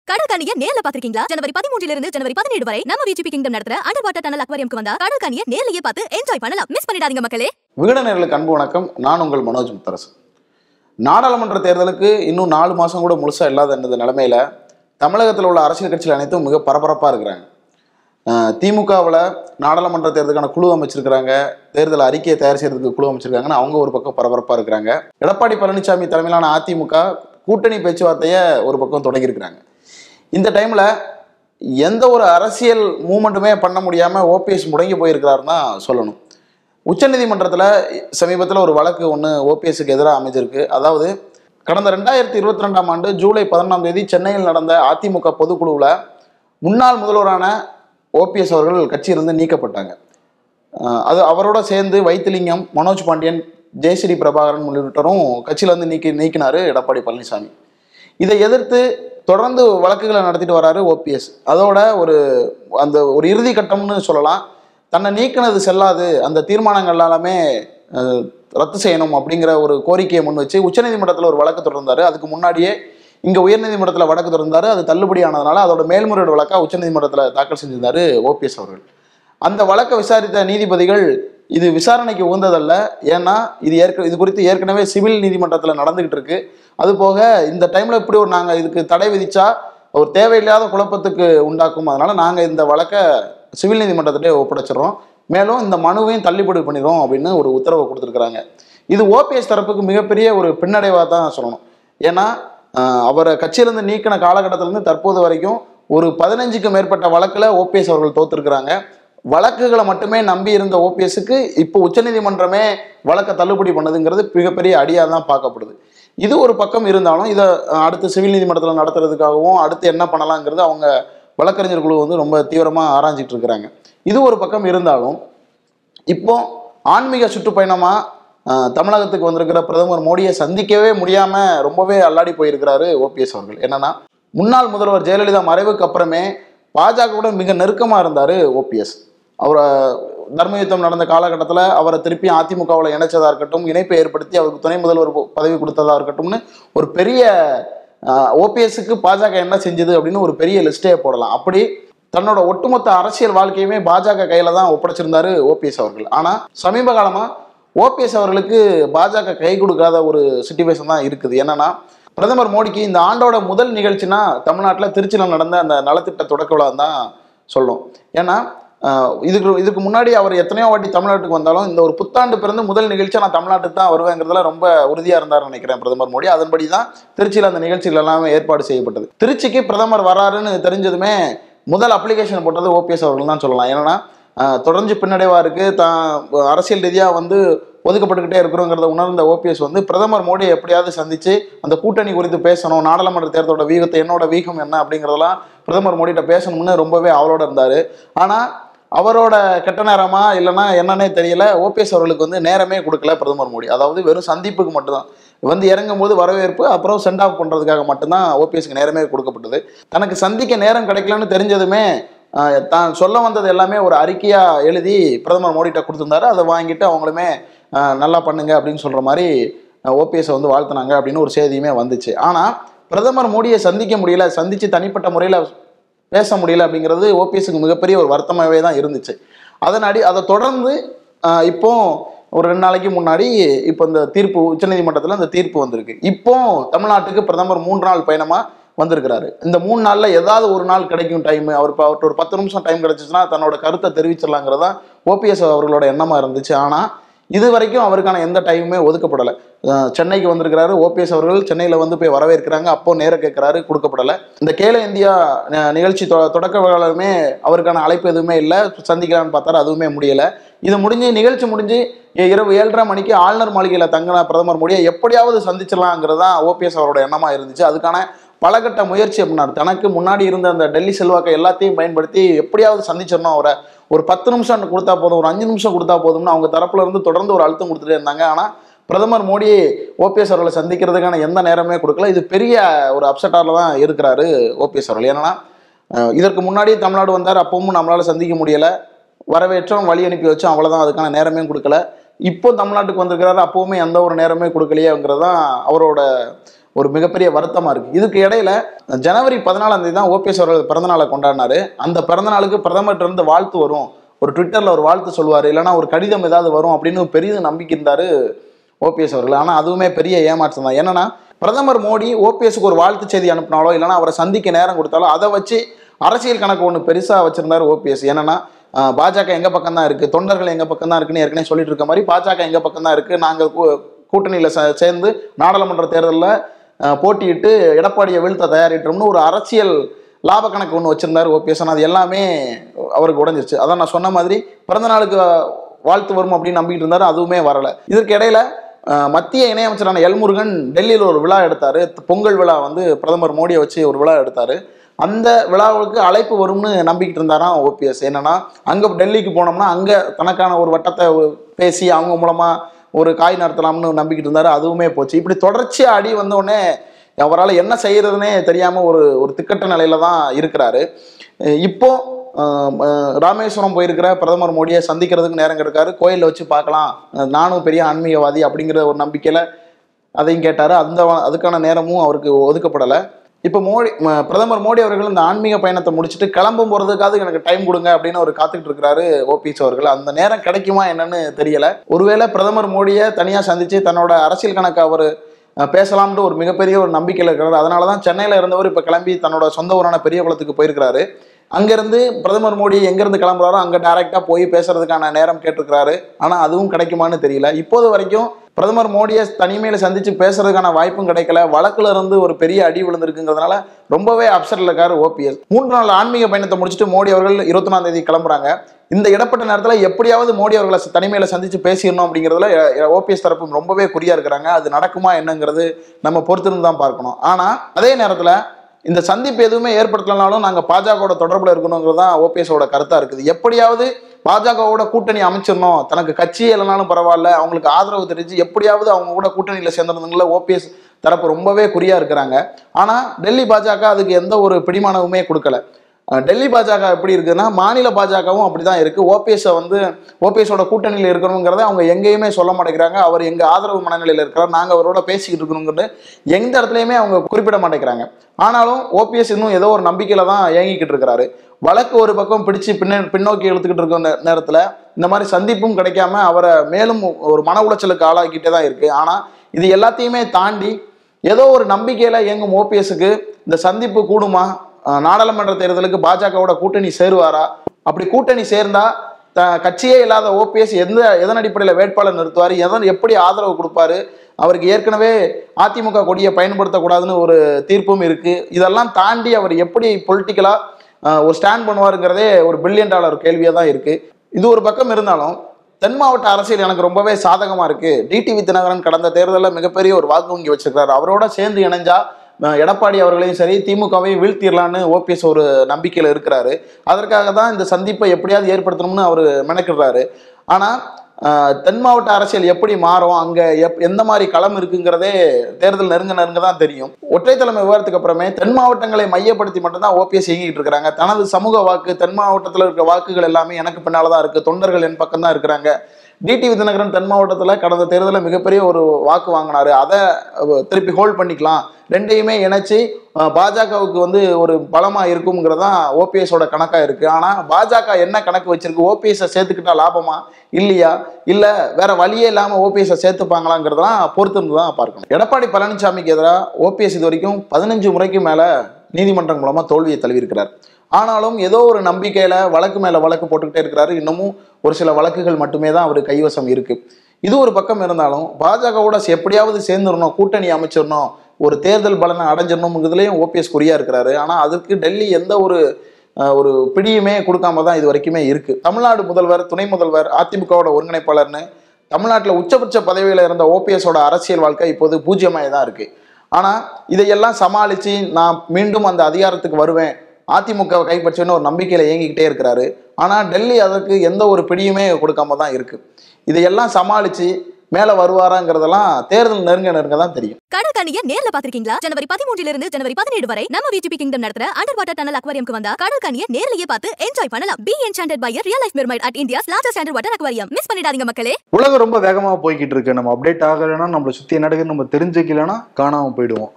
கடற்கனிய நேர்ல பாத்திருக்கீங்களா ஜனவரி பதிமூன்றுல இருந்து ஜனவரி பதினேழு வரை நம்ம விஜிபி கிங்டம் நடத்துற அண்டர் வாட்டர் டனல் அக்வாரியம்க்கு வந்தா கடற்கனிய நேர்லயே பார்த்து என்ஜாய் பண்ணலாம் மிஸ் பண்ணிடாதீங்க மக்களே விகடநேர்களுக்கு அன்பு வணக்கம் நான் உங்கள் மனோஜ் முத்தரசு நாடாளுமன்ற தேர்தலுக்கு இன்னும் நாலு மாதம் கூட முழுசாக இல்லாத இந்த நிலைமையில தமிழகத்தில் உள்ள அரசியல் கட்சிகள் அனைத்தும் மிக பரபரப்பாக இருக்கிறாங்க திமுகவில் நாடாளுமன்ற தேர்தலுக்கான குழு அமைச்சிருக்கிறாங்க தேர்தல் அறிக்கையை தயார் செய்யறதுக்கு குழு அமைச்சிருக்காங்கன்னு அவங்க ஒரு பக்கம் பரபரப்பாக இருக்கிறாங்க எடப்பாடி பழனிசாமி தலைமையிலான அதிமுக கூட்டணி பேச்சுவார்த்தையை ஒரு பக்கம் தொடங்கியிருக்கிறாங்க இந்த டைமில் எந்த ஒரு அரசியல் மூமெண்ட்டுமே பண்ண முடியாமல் ஓபிஎஸ் முடங்கி போயிருக்கிறாருன்னு தான் சொல்லணும் உச்சநீதிமன்றத்தில் சமீபத்தில் ஒரு வழக்கு ஒன்று ஓபிஎஸ்க்கு எதிராக அமைஞ்சிருக்கு அதாவது கடந்த ரெண்டாயிரத்தி இருபத்தி ரெண்டாம் ஆண்டு ஜூலை பதினொன்றாம் தேதி சென்னையில் நடந்த அதிமுக பொதுக்குழுவில் முன்னாள் முதல்வரான ஓபிஎஸ் அவர்கள் கட்சியிலிருந்து நீக்கப்பட்டாங்க அஹ் அது அவரோட சேர்ந்து வைத்திலிங்கம் மனோஜ் பாண்டியன் ஜெயஸ்ரீ பிரபாகரன் உள்ளிட்டோரும் கட்சியில இருந்து நீக்கி நீக்கினாரு எடப்பாடி பழனிசாமி இதை எதிர்த்து தொடர்ந்து வழக்குகளை நடத்திட்டு வராரு ஓபிஎஸ் அதோட ஒரு அந்த ஒரு இறுதி கட்டம்னு சொல்லலாம் தன்னை நீக்கினது செல்லாது அந்த தீர்மானங்கள் எல்லாமே அஹ், ரத்து செய்யணும் அப்படிங்கிற ஒரு கோரிக்கையை முன் வச்சு உச்சநீதிமன்றத்தில் ஒரு வழக்கு தொடர்ந்தாரு அதுக்கு முன்னாடியே இங்கே உயர்நீதிமன்றத்தில் வழக்கு தொடர்ந்தாரு அது தள்ளுபடி ஆனதுனால அதோட மேல்முறையீடு வழக்கா உச்சநீதிமன்றத்தில் தாக்கல் செஞ்சிருந்தாரு ஓபிஎஸ் அவர்கள் அந்த வழக்கை விசாரித்த நீதிபதிகள் இது விசாரணைக்கு உகந்ததல்ல ஏன்னா இது ஏற்க இது குறித்து ஏற்கனவே சிவில் நீதிமன்றத்தில் நடந்துகிட்டு இருக்கு அது போக இந்த டைம்ல இப்படி ஒரு நாங்கள் இதுக்கு தடை விதிச்சா ஒரு தேவையில்லாத குழப்பத்துக்கு உண்டாக்கும் அதனால நாங்கள் இந்த வழக்கை சிவில் நீதிமன்றத்திட்டே ஒப்படைச்சிடுறோம் மேலும் இந்த மனுவையும் தள்ளுபடி பண்ணிடுறோம் அப்படின்னு ஒரு உத்தரவை கொடுத்துருக்குறாங்க இது ஓபிஎஸ் தரப்புக்கு மிகப்பெரிய ஒரு பின்னடைவாக தான் சொல்லணும் ஏன்னா ஆஹ், அவரை கட்சியிலிருந்து நீக்கின காலகட்டத்திலிருந்து தற்போது வரைக்கும் ஒரு பதினஞ்சுக்கு மேற்பட்ட வழக்கில் ஓபிஎஸ் அவர்கள் தோத்துருக்குறாங்க வழக்குகளை மட்டுமே நம்பி இருந்த ஓபிஎஸ்க்கு இப்போ உச்சநீதிமன்றமே வழக்கை தள்ளுபடி பண்ணதுங்கிறது மிகப்பெரிய அடியாக தான் பார்க்கப்படுது இது ஒரு பக்கம் இருந்தாலும் இதை அஹ், அடுத்து சிவில் நீதிமன்றத்தில் நடத்துறதுக்காகவும் அடுத்து என்ன பண்ணலாங்கிறது அவங்க வழக்கறிஞர் குழு வந்து ரொம்ப தீவிரமாக ஆராய்ஞ்சிட்டு இருக்கிறாங்க இது ஒரு பக்கம் இருந்தாலும் இப்போ ஆன்மீக சுற்றுப்பயணமாக தமிழகத்துக்கு வந்திருக்கிற பிரதமர் மோடியை சந்திக்கவே முடியாமல் ரொம்பவே அல்லாடி போயிருக்கிறாரு ஓபிஎஸ் அவர்கள் என்னன்னா முன்னாள் முதல்வர் ஜெயலலிதா மறைவுக்கு அப்புறமே பாஜகவுடன் மிக நெருக்கமாக இருந்தார் ஓபிஎஸ் அவரை தர்மயுத்தம் நடந்த காலகட்டத்தில் அவரை திருப்பி அதிமுகவில் இணைச்சதா இருக்கட்டும் இணைப்பை ஏற்படுத்தி அவருக்கு துணை முதல்வர் பொ- பதவி கொடுத்ததா இருக்கட்டும்னு ஒரு பெரிய ஓபிஎஸ்க்கு பாஜக என்ன செஞ்சது அப்படின்னு ஒரு பெரிய லிஸ்டே போடலாம் அப்படி தன்னோட ஒட்டுமொத்த அரசியல் வாழ்க்கையுமே பாஜக கையில தான் ஒப்படைச்சிருந்தாரு ஓபிஎஸ் அவர்கள் ஆனா சமீப காலமா ஓபிஎஸ் அவர்களுக்கு பாஜக கை கொடுக்காத ஒரு சுச்சுவேஷன் தான் இருக்குது என்னன்னா பிரதமர் மோடிக்கு இந்த ஆண்டோட முதல் நிகழ்ச்சினா தமிழ்நாட்டில் திருச்சியில் நடந்த அந்த நலத்திட்ட தொடக்க விழா தான் சொல்லும் ஏன்னா ஆஹ், இதுக்கு இதுக்கு முன்னாடி அவர் எத்தனையோ வாட்டி தமிழ்நாட்டுக்கு வந்தாலும் இந்த ஒரு புத்தாண்டு பிறந்து முதல் நிகழ்ச்சியாக நான் தமிழ்நாட்டுக்கு தான் வருவேங்கிறதுல ரொம்ப உறுதியாக இருந்தார் நினைக்கிறேன் பிரதமர் மோடி அதன்படி தான் திருச்சியில் அந்த நிகழ்ச்சிகள் எல்லாமே ஏற்பாடு செய்யப்பட்டது திருச்சிக்கு பிரதமர் வராருன்னு தெரிஞ்சதுமே முதல் அப்ளிகேஷன் போட்டது ஓபிஎஸ் அவர்கள் தான் சொல்லலாம் ஏன்னா ஆஹ், தொடர்ந்து பின்னடைவாக இருக்குது தான் அரசியல் ரீதியாக வந்து ஒதுக்கப்பட்டுக்கிட்டே இருக்கிறோங்கிறத உணர்ந்த ஓபிஎஸ் வந்து பிரதமர் மோடியை எப்படியாவது சந்திச்சு அந்த கூட்டணி குறித்து பேசணும் நாடாளுமன்ற தேர்தலோட வீகத்தை என்னோட வீகம் என்ன அப்படிங்கிறதெல்லாம் பிரதமர் மோடிகிட்ட பேசணும்னு ரொம்பவே அவளோட இருந்தார் ஆனால் அவரோட கெட்ட நேரமா இல்லைன்னா என்னன்னே தெரியல ஓபிஎஸ் அவர்களுக்கு வந்து நேரமே கொடுக்கல பிரதமர் மோடி அதாவது வெறும் சந்திப்புக்கு மட்டும்தான் வந்து இறங்கும் போது வரவேற்பு அப்புறம் சென்ட் ஆஃப் பண்ணுறதுக்காக மட்டும்தான் ஓபிஎஸ்க்கு நேரமே கொடுக்கப்பட்டது தனக்கு சந்திக்க நேரம் கிடைக்கலன்னு தெரிஞ்சதுமே ஆஹ், தான் சொல்ல வந்தது எல்லாமே ஒரு அறிக்கையாக எழுதி பிரதமர் மோடிகிட்ட கொடுத்துருந்தாரு அதை வாங்கிட்டு அவங்களுமே ஆஹ், நல்லா பண்ணுங்க அப்படின்னு சொல்கிற மாதிரி ஓபிஎஸ் வந்து வாழ்த்துனாங்க அப்படின்னு ஒரு செய்தியுமே வந்துச்சு ஆனால் பிரதமர் மோடியை சந்திக்க முடியல சந்தித்து தனிப்பட்ட முறையில் பேச முடியல அப்படிங்கிறது ஓபிஎஸ்க்கு மிகப்பெரிய ஒரு வருத்தமாகவே தான் இருந்துச்சு அதன் அடி அதை தொடர்ந்து ஆஹ், இப்போ ஒரு ரெண்டு நாளைக்கு முன்னாடி இப்போ இந்த தீர்ப்பு உச்சநீதிமன்றத்தில் இந்த தீர்ப்பு வந்திருக்கு இப்போ தமிழ்நாட்டுக்கு பிரதமர் மூன்று நாள் பயணமாக வந்திருக்கிறாரு இந்த மூணு நாளில் ஏதாவது ஒரு நாள் கிடைக்கும் டைம் அவர் இப்போ அவர்கிட்ட ஒரு பத்து நிமிஷம் டைம் கிடைச்சிச்சுன்னா தன்னோட கருத்தை தெரிவிச்சிடலாங்கிறது தான் ஓபிஎஸ் அவர்களோட எண்ணமாக இருந்துச்சு ஆனால் இது வரைக்கும் அவருக்கான எந்த டைமுமே ஒதுக்கப்படலை அஹ் சென்னைக்கு வந்திருக்கிறாரு ஓபிஎஸ் அவர்கள் சென்னையில் வந்து போய் வரவேற்கிறாங்க அப்போ நேரம் கேட்குறாரு கொடுக்கப்படலை இந்த கேலோ இந்தியா ந- நிகழ்ச்சி தொ தொடக்க விழாலுமே அவருக்கான அழைப்பு எதுவுமே இல்லை சந்திக்கலான்னு பார்த்தாரு அதுவுமே முடியலை இது முடிஞ்சு நிகழ்ச்சி முடிஞ்சு இ- இரவு ஏழரை மணிக்கு ஆளுநர் மாளிகையில் தங்கின பிரதமர் மோடியை எப்படியாவது சந்திச்சிடலாங்கிறது தான் ஓபிஎஸ் அவரோட எண்ணமாக இருந்துச்சு அதுக்கான பலகட்ட முயற்சி அப்படின்னாரு தனக்கு முன்னாடி இருந்த அந்த டெல்லி செல்வாக்கை எல்லாத்தையும் பயன்படுத்தி எப்படியாவது சந்திச்சிடணும் அவரை ஒரு பத்து நிமிஷம் கொடுத்தா போதும் ஒரு அஞ்சு நிமிஷம் கொடுத்தா போதும்னு அவங்க தரப்புல இருந்து தொடர்ந்து ஒரு அழுத்தம் கொடுத்துட்டே இருந்தாங்க ஆனால் பிரதமர் மோடி ஓபிஎஸ் அவர்களை சந்திக்கிறதுக்கான எந்த நேரமே கொடுக்கல இது பெரிய ஒரு அப்செட்டால தான் இருக்கிறாரு ஓபிஎஸ் அவர்கள் ஏன்னா அஹ், இதற்கு முன்னாடி தமிழ்நாடு வந்தார் அப்பவும் நம்மளால சந்திக்க முடியல வரவேற்றோம் வழி அனுப்பி வச்சோம் அவ்வளவுதான் அதுக்கான நேரமே கொடுக்கல இப்போ தமிழ்நாட்டுக்கு வந்திருக்கிறாரு அப்பவுமே எந்த ஒரு நேரமே கொடுக்கலையேங்கிறது தான் அவரோட ஒரு மிகப்பெரிய வருத்தமா இருக்கு இதுக்கு இடையில ஜனவரி பதினாலாம் தேதி தான் ஓபிஎஸ் அவர்கள் பிறந்தநாளை கொண்டாடினாரு அந்த பிறந்தநாளுக்கு பிரதமர்கிட்ட இருந்து வாழ்த்து வரும் ஒரு ட்விட்டர்ல ஒரு வாழ்த்து சொல்லுவார் இல்லைன்னா ஒரு கடிதம் ஏதாவது வரும் அப்படின்னு பெரிய நம்பிக்கை இருந்தாரு ஓபிஎஸ் அவர்கள் ஆனால் அதுவுமே பெரிய ஏமாற்றம் தான் என்னன்னா பிரதமர் மோடி ஓபிஎஸ்க்கு ஒரு வாழ்த்து செய்தி அனுப்பினாலோ இல்லைன்னா அவரை சந்திக்க நேரம் கொடுத்தாலோ அதை வச்சு அரசியல் கணக்கு ஒன்று பெருசாக வச்சிருந்தாரு ஓபிஎஸ் என்னன்னா ஆஹ், பாஜக எங்க பக்கம் தான் இருக்கு தொண்டர்கள் எங்க பக்கம் தான் இருக்குன்னு ஏற்கனவே சொல்லிட்டு இருக்க மாதிரி பாஜக எங்க பக்கம் தான் இருக்கு நாங்கள் கூட்டணியில் சேர்ந்து நாடாளுமன்ற தேர்தலில் போட்டியிட்டு எடப்பாடியை வீழ்த்த தயாரிட்டோம்னு ஒரு அரசியல் லாப கணக்கு ஒன்று வச்சிருந்தாரு ஓபிஎஸ் ஆனால் அது எல்லாமே அவருக்கு உடஞ்சிருச்சு அதான் நான் சொன்ன மாதிரி பிறந்த நாளுக்கு வாழ்த்து வரும் அப்படின்னு நம்பிக்கிட்டு இருந்தாரு அதுவுமே வரல இதற்கு இடையில அஹ், மத்திய இணையமைச்சரான எல்முருகன் டெல்லியில் ஒரு விழா எடுத்தாரு பொங்கல் விழா வந்து பிரதமர் மோடியை வச்சு ஒரு விழா எடுத்தாரு அந்த விழாவுக்கு அழைப்பு வரும்னு நம்பிக்கிட்டு இருந்தாராம் ஓபிஎஸ் என்னன்னா அங்க டெல்லிக்கு போனோம்னா அங்க தனக்கான ஒரு வட்டத்தை பேசி அவங்க மூலமா ஒரு காய் நடத்தலாம்னு நம்பிக்கிட்டு இருந்தாரு அதுவுமே போச்சு இப்படி தொடர்ச்சியா அடி வந்த உடனே அவரால் என்ன செய்யறதுனே தெரியாம ஒரு ஒரு திக்கட்ட நிலையில தான் இருக்கிறாரு அஹ் இப்போ அஹ், அஹ், ராமேஸ்வரம் போயிருக்கிற பிரதமர் மோடியை சந்திக்கிறதுக்கு நேரம் கிடைக்காரு கோயிலில் வச்சு பார்க்கலாம் அஹ், நானும் பெரிய ஆன்மீகவாதி அப்படிங்கிற ஒரு நம்பிக்கையில அதையும் கேட்டாரு அந்த வ- அதுக்கான நேரமும் அவருக்கு ஒதுக்கப்படலை இப்போ மோடி ம- பிரதமர் மோடி அவர்கள் இந்த ஆன்மீக பயணத்தை முடிச்சுட்டு கிளம்பும் போறதுக்காவது எனக்கு டைம் கொடுங்க அப்படின்னு அவர் காத்துக்கிட்டு இருக்கிறாரு ஓபிஎஸ் அவர்கள் அந்த நேரம் கிடைக்குமா என்னன்னு தெரியல ஒருவேளை பிரதமர் மோடியை தனியா சந்திச்சு தன்னோட அரசியல் கணக்கு அவர் பேசலாம்னு ஒரு மிகப்பெரிய ஒரு நம்பிக்கையில் இருக்கிறார் அதனால தான் சென்னையில் இருந்தவர் இப்போ கிளம்பி தன்னோட சொந்த ஊரான பெரிய குளத்துக்கு போயிருக்கிறாரு அங்கேருந்து பிரதமர் மோடி எங்கேருந்து கிளம்புறாரோ அங்கே டைரெக்டாக போய் பேசுறதுக்கான நேரம் கேட்டிருக்கிறாரு ஆனால் அதுவும் கிடைக்குமான்னு தெரியல இப்போது வரைக்கும் பிரதமர் மோடியை தனிமையில் சந்திச்சு பேசுறதுக்கான வாய்ப்பும் கிடைக்கல வழக்குல இருந்து ஒரு பெரிய அடி விழுந்திருக்குங்கிறதுனால ரொம்பவே அப்செட்ல இருக்காரு ஓபிஎஸ் மூன்று நாள் ஆன்மீக பயணத்தை முடிச்சுட்டு மோடி அவர்கள் இருபத்தொன்னாம் தேதி கிளம்புறாங்க இந்த இடப்பட்ட நேரத்தில் எப்படியாவது மோடி அவர்களை தனிமையில் சந்திச்சு பேசிடணும் அப்படிங்கிறதுல ஓபிஎஸ் தரப்பு ரொம்பவே குறியா இருக்கிறாங்க அது நடக்குமா என்னங்கிறது நம்ம பொறுத்திருந்து தான் பார்க்கணும் ஆனால் அதே நேரத்தில் இந்த சந்திப்பு எதுவுமே ஏற்படுத்தலைனாலும் நாங்கள் பாஜகவோட தொடர்பில் இருக்கணுங்கிறது தான் ஓபிஎஸோட கருத்தாக இருக்குது எப்படியாவது பாஜகவோட கூட்டணி அமைச்சிடணும் தனக்கு கட்சியே இல்லைனாலும் பரவாயில்ல அவங்களுக்கு ஆதரவு தெரிஞ்சு எப்படியாவது அவங்க கூட கூட்டணியில் சேர்ந்துருந்தங்கள ஓபிஎஸ் தரப்பு ரொம்பவே குறியா இருக்கிறாங்க ஆனால் டெல்லி பாஜக அதுக்கு எந்த ஒரு பிடிமானமுமே கொடுக்கல அஹ் டெல்லி பாஜக எப்படி இருக்குன்னா மாநில பாஜகவும் அப்படிதான் இருக்கு ஓபிஎஸ்ஸை வந்து ஓபிஎஸோட கூட்டணியில் இருக்கணுங்கிறத அவங்க எங்கேயுமே சொல்ல மாட்டேங்கிறாங்க அவர் எங்க ஆதரவு மனநிலையில் இருக்கிறார் நாங்கள் அவரோட பேசிக்கிட்டு இருக்கணுங்கிறது எந்த இடத்துலையுமே அவங்க குறிப்பிட மாட்டேங்கிறாங்க ஆனாலும் ஓபிஎஸ் இன்னும் ஏதோ ஒரு நம்பிக்கையில தான் இயங்கிக்கிட்டு இருக்கிறாரு வழக்கு ஒரு பக்கம் பிடிச்சு பின்ன பின்னோக்கி இழுத்துக்கிட்டு இருக்க நே- நேரத்துல இந்த மாதிரி சந்திப்பும் கிடைக்காம அவரை மேலும் ஒரு மன உளைச்சலுக்கு ஆளாக்கிட்டே தான் இருக்கு ஆனா இது எல்லாத்தையுமே தாண்டி ஏதோ ஒரு நம்பிக்கையில இயங்கும் ஓபிஎஸ்க்கு இந்த சந்திப்பு கூடுமா அஹ் நாடாளுமன்ற தேர்தலுக்கு பாஜகவோட கூட்டணி சேருவாரா அப்படி கூட்டணி சேர்ந்தா த கட்சியே இல்லாத ஓபிஎஸ் எந்த எதன் அடிப்படையில் வேட்பாளர் நிறுத்துவார் எதன் எப்படி ஆதரவு கொடுப்பாரு அவருக்கு ஏற்கனவே அதிமுக கொடியை பயன்படுத்தக்கூடாதுன்னு ஒரு தீர்ப்பும் இருக்கு இதெல்லாம் தாண்டி அவர் எப்படி பொலிட்டிக்கலா ஒரு ஸ்டாண்ட் பண்ணுவாருங்கிறதே ஒரு பில்லியன் டாலர் கேள்வியாக தான் இருக்கு இது ஒரு பக்கம் இருந்தாலும் தென் மாவட்ட அரசியல் எனக்கு ரொம்பவே சாதகமா இருக்கு டிடிவி தினகரன் கடந்த தேர்தலில் மிகப்பெரிய ஒரு வாக்கு வங்கி வச்சிருக்காரு அவரோட சேர்ந்து இணைஞ்சா அஹ், எடப்பாடி அவர்களையும் சரி திமுகவையும் வீழ்த்திடலான்னு ஓபிஎஸ் ஒரு நம்பிக்கையில் இருக்கிறாரு அதற்காக தான் இந்த சந்திப்பை எப்படியாவது ஏற்படுத்தணும்னு அவர் மெனக்கிடுறாரு ஆனா அஹ், தென் மாவட்ட அரசியல் எப்படி மாறும் அங்க எப் எந்த மாதிரி களம் இருக்குங்கிறதே தேர்தல் நெருங்க நெருங்க தான் தெரியும் ஒற்றை தலைமை விவரத்துக்கு அப்புறமே தென் மாவட்டங்களை மையப்படுத்தி மட்டும்தான் ஓபிஎஸ் இயங்கிட்டு இருக்கிறாங்க தனது சமூக வாக்கு தென் மாவட்டத்தில் இருக்க வாக்குகள் எல்லாமே எனக்கு பின்னால தான் இருக்கு தொண்டர்கள் என் பக்கம் தான் இருக்கிறாங்க டிடிவி தினகரன் தென் மாவட்டத்தில் கடந்த தேர்தலில் மிகப்பெரிய ஒரு வாக்கு வாங்கினாரு அதை அஹ், திருப்பி ஹோல்ட் பண்ணிக்கலாம் ரெண்டையுமே இணைச்சு அஹ், பாஜகவுக்கு வந்து ஒரு பலமா இருக்குங்கிறது தான் ஓபிஎஸோட கணக்கா இருக்கு ஆனா பாஜக என்ன கணக்கு வச்சிருக்கு ஓபிஎஸ்ஸை சேர்த்துக்கிட்டா லாபமா இல்லையா இல்ல வேற வழியே இல்லாம ஓபிஎஸ்ஸை சேர்த்துப்பாங்களாங்கிறதெல்லாம் பொறுத்திருந்து தான் பார்க்கணும் எடப்பாடி பழனிசாமிக்கு எதிராக ஓபிஎஸ் இது வரைக்கும் பதினஞ்சு முறைக்கு மேல நீதிமன்றம் மூலமா தோல்வியை தழுவியிருக்கிறார் ஆனாலும் ஏதோ ஒரு நம்பிக்கையில வழக்கு மேல வழக்கு போட்டுக்கிட்டே இருக்கிறாரு இன்னமும் ஒரு சில வழக்குகள் மட்டுமே தான் அவர் கைவசம் இருக்கு இது ஒரு பக்கம் இருந்தாலும் பாஜகவோட எப்படியாவது சேர்ந்துடணும் கூட்டணி அமைச்சிடணும் ஒரு தேர்தல் பலனை அடைஞ்சிடணுங்கிறதுலையும் ஓபிஎஸ் குறியா இருக்கிறாரு ஆனா அதுக்கு டெல்லி எந்த ஒரு அஹ், ஒரு பிடியுமே கொடுக்காம தான் இது வரைக்குமே இருக்கு தமிழ்நாடு முதல்வர் துணை முதல்வர் அதிமுகவோட ஒருங்கிணைப்பாளர்னு தமிழ்நாட்டில் உச்சபட்ச பதவியில் இருந்த ஓபிஎஸோட அரசியல் வாழ்க்கை இப்போது பூஜ்ஜியமாய் தான் இருக்கு ஆனால் இதையெல்லாம் சமாளித்து நான் மீண்டும் அந்த அதிகாரத்துக்கு வருவேன் அதிமுகவை கைப்பற்றுவேன்னு ஒரு நம்பிக்கையில் இயங்கிக்கிட்டே இருக்கிறாரு ஆனால் டெல்லி அதற்கு எந்த ஒரு பிடியுமே கொடுக்காம தான் இருக்கு இதையெல்லாம் சமாளித்து மேலே வருவாராங்கிறதெல்லாம் தேர்தல் நெருங்க நெருங்க தான் தெரியும் கடற்கனிய நேர்ல பாத்திருக்கீங்களா ஜனவரி பதிமூன்றுல இருந்து ஜனவரி பதினேழு வரை நம்ம விஜிபி கிங்டம் நடத்துற அண்டர் வாட்டர் டனல் அக்வாரியம்க்கு வந்தா கடற்கனிய நேர்லயே பார்த்து என்ஜாய் பண்ணலாம் be enchanted by real life mermaid at India's largest under water aquarium miss பண்ணிடாதீங்க மக்களே உலகம் ரொம்ப வேகமாக போய்கிட்டு இருக்கு நம்ம அப்டேட் ஆகலைன்னா நம்மளை சுற்றி என்ன நடக்குதுன்னு நம்ம தெரிஞ்சுக்கலைன்னா காணாமல் போயிடுவோம்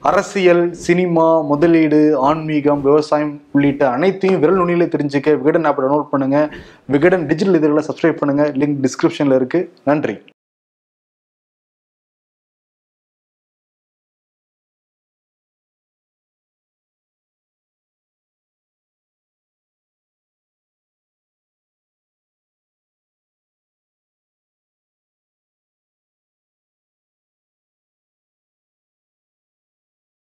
அரசியல் சினிமா முதலீடு ஆன்மீகம் விவசாயம் உள்ளிட்ட அனைத்தையும் விரல் நுனியில தெரிஞ்சுக்க விகடன் ஆப்பை டவுன்லோட் பண்ணுங்க விகடன் டிஜிட்டல் இதழில் சப்ஸ்கிரைப் பண்ணுங்க லிங்க் டிஸ்கிரிப்ஷன்ல இருக்கு நன்றி